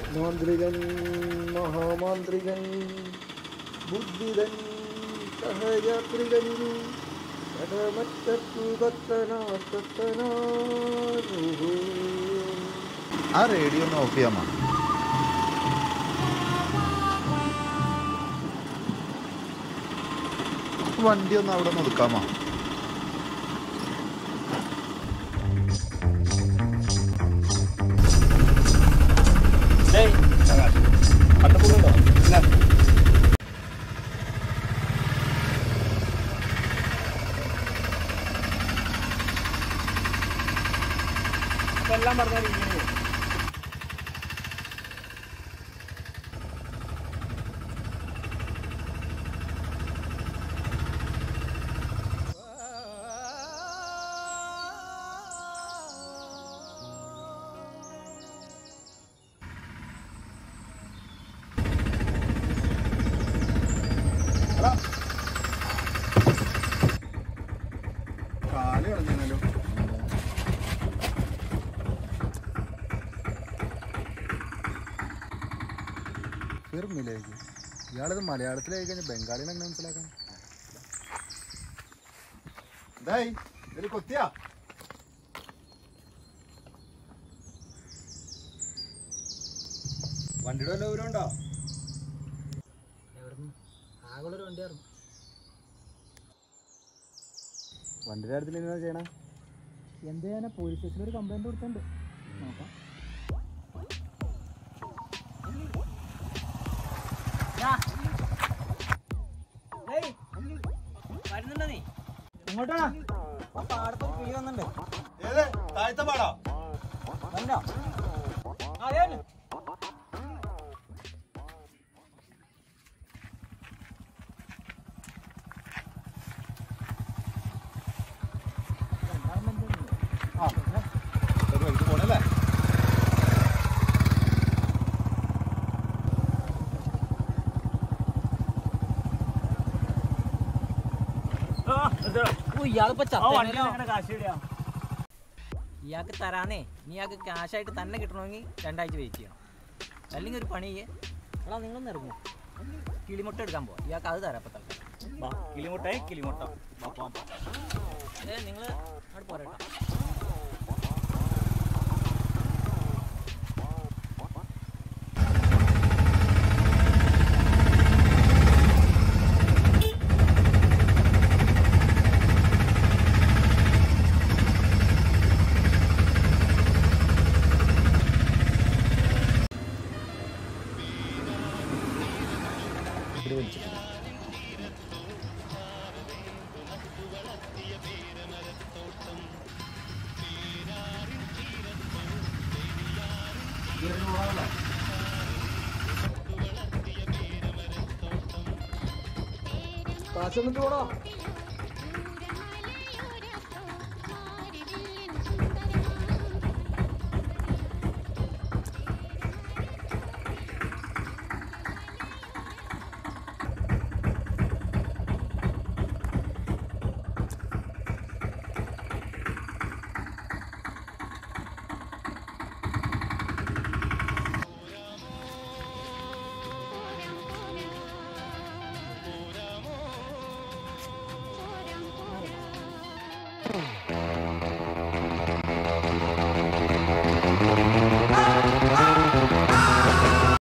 മാന്ത്രികൻ മഹാമാന്ത്രികൻ ബുദ്ധിതൻ സഹയാത്രികൻ ആ റേഡിയോ ഒന്ന് ഓഫ് ചെയ്യാമോ വണ്ടി ഒന്ന് അവിടെ ഒന്ന് ഒതുക്കാമോ എല്ലാം പറഞ്ഞാൽ ഇങ്ങനെ കാല് കളഞ്ഞാലോ ഫിർമിലേക്ക് ഇയാളിത് മലയാളത്തിലായി കഴിഞ്ഞാൽ ബംഗാളിനെ എങ്ങനെ മനസ്സിലാക്കാൻ ഇതായി ഇതിൽ കൊത്തിയാ വണ്ടിയുടെ വല്ല വിവരം ഉണ്ടോ ആകുള്ളൊരു വണ്ടിയായിരുന്നു വണ്ടിയുടെ കാര്യത്തിൽ എന്താ ചെയ്യണേ എന്ത് ചെയ്യാനാ പോലീസ് സ്റ്റേഷനിൽ ഒരു കംപ്ലൈന്റ് കൊടുത്തിട്ടുണ്ട് നോക്കാം വരുന്നുണ്ടോ നീ ഇങ്ങോട്ടാ ആ പാടത്തൊരു കിളി വന്നിട്ടുണ്ട് ഏത് താഴ്ത്ത പാടാ വന്നോ അതെ ഒരു വഴിക്ക് പോണല്ലേ ഇയാളിപ്പോ ഇയാൾക്ക് തരാന്നേ നീ ഇയാൾക്ക് കാശായിട്ട് തന്നെ കിട്ടണമെങ്കിൽ രണ്ടാഴ്ച വെയിറ്റ് ചെയ്യണം അല്ലെങ്കിൽ ഒരു പണി ചെയ്യേ എടാ നിങ്ങളൊന്ന് ഇറങ്ങും കിളിമുട്ട എടുക്കാൻ പോവാ ഇയാൾക്ക് അത് തരാം ഇപ്പൊ തൽക്കാലം കിളിമുട്ടായി കിളിമുട്ട ഏ നിങ്ങൾ അവിടെ പോരട്ടോ കാശ് എന്നിട്ട് പോടാ Thank